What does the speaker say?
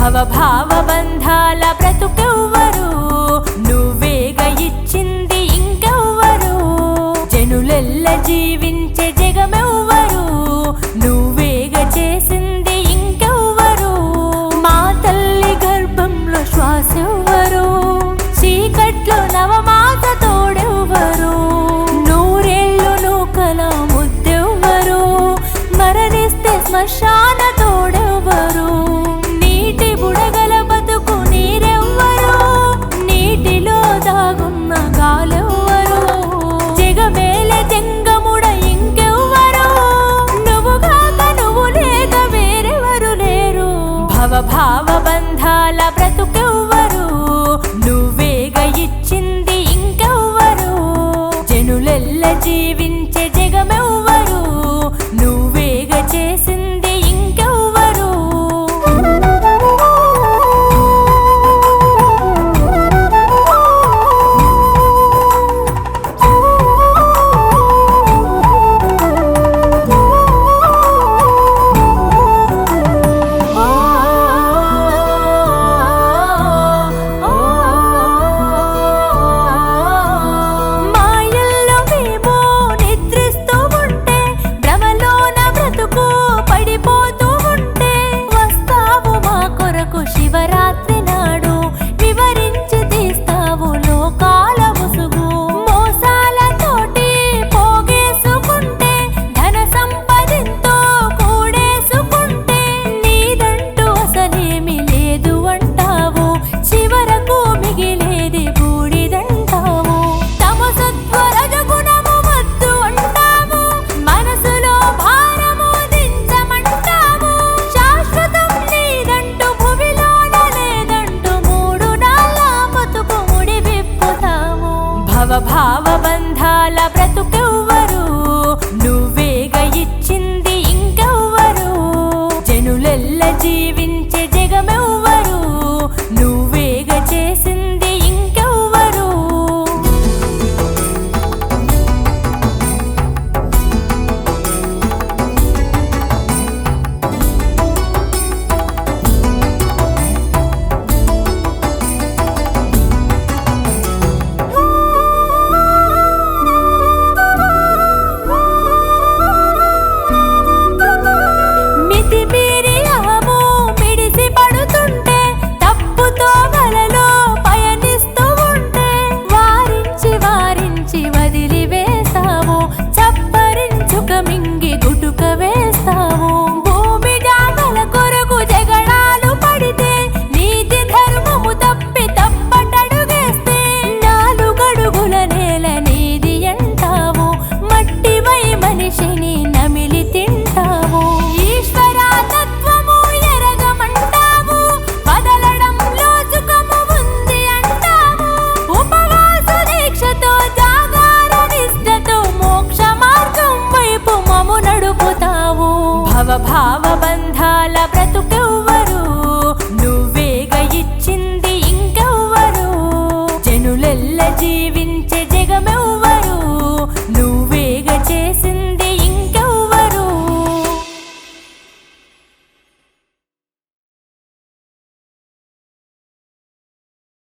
భవభావ బంధాల బ్రతుకెవ్వరు నువ్వేగ ఇచ్చింది ఇంకెవ్వరు జనులెల్ల జీవించే జగమెవ్వరు నువ్వేగ చేసింది ఇంకెవ్వరు మా తల్లి గర్భంలో శ్వాసెవ్వరు చీకట్లో నవమాత తోడెవ్వరు నూరేళ్ళు నూకల ముద్దెవ్వరు మరణిస్తే శ్మశాన తోడెవ్వరు నీటి బుడగల బతుకు నీరెవ్వరు నీటిలో దాగున్న గాలెవ్వరు జగమేలే జంగముడ ఇంకెవ్వరు నువ్వు కాక నువ్వు లేక వేరెవరు లేరు భవభావ బంధాల బ్రతుకెవ్వరు నువ్వేగ ఇచ్చింది ఇంకెవ్వరు జనులెల్ల జీవించే జగమెవ్వరు నువ్వేగ చేసింది ఇంకెవ్వరు మాయల్లో మేము నిద్రిస్తూ ఉంటే భ్రమలోన బ్రతుకు పడిపోతూ ఉంటే వస్తావు మా కొరకు శివరాత్రి నాడు వివరించి తీస్తావు లోకాల ముసుగు మోసాలతోటి పోగేసుకుంటే ధన సంపదతో కూడేసుకుంటే నీదంటూ అసలేమి లేదు అంటావు చివరకు మిగిలేది బూడిదంటావు తమ సత్వరజగుణము వద్దు అంటాము మనసులో భారము దించమంటాము శాశ్వతం నీదంటూ భువిలోన లేదంటూ మూడు నాళ్ళ బతుకు ముడి విప్పుతాము భవభావ బంధాల బ్రతుకెవ్వరు నువ్వేగ ఇచ్చింది ఇంకెవ్వరు జనులెల్ల జీవించే జగమెవ్వరు నువ్వేగ చేసింది ఇంకెవ్వరు మితిమీరి అహము మిడిసి పడుతుంటే తప్పుతో వలలో పయనిస్తూ ఉంటే వారించి వారించి వదిలి వేస్తావు చప్పరించుక మింగి గుటుక వేస్తావు భూమి జాగల కొరకు జగడాలు పడితే నీతి ధర్మము తప్పి తప్పటడుగేస్తే నాలుగడుగుల నేల నీది అంటావు మట్టివై మనిషిని నమిలి తింటావు ఈశ్వరా తత్వము ఎరగమంటావు వదలడంలో సుఖము ఉంది అంటావు ఉపవాస దీక్షతో జాగార నిష్ఠతో మోక్ష మార్గం వైపు మము నడుపుతావు భవభావ బంధ